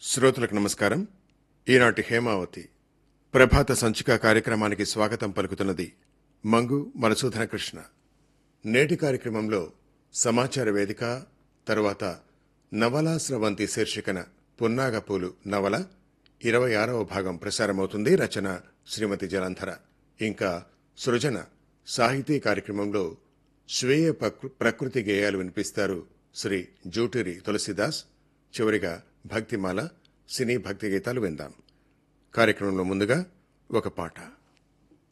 శ్రోతలకు నమస్కారం ఈనాటి హేమావతి ప్రభాత సంచిక కార్యక్రమానికి స్వాగతం పలుకుతున్నది మంగు మధుసూదన కృష్ణ నేటి కార్యక్రమంలో సమాచార వేదిక తరువాత నవలా స్రవంతి శీర్షికన పున్నాగపూలు నవల ఇరవై ఆరవ భాగం ప్రసారమవుతుంది రచన శ్రీమతి జలంధర ఇంకా సృజన సాహితీ కార్యక్రమంలో స్వీయ ప్రకృ- ప్రకృతి గేయాలు వినిపిస్తారు శ్రీ జూటిరి తులసిదాస్ చివరిగా భక్తిమాల సినీ భక్తి గీతాలు విందాం కార్యక్రమంలో ముందుగా ఒక పాట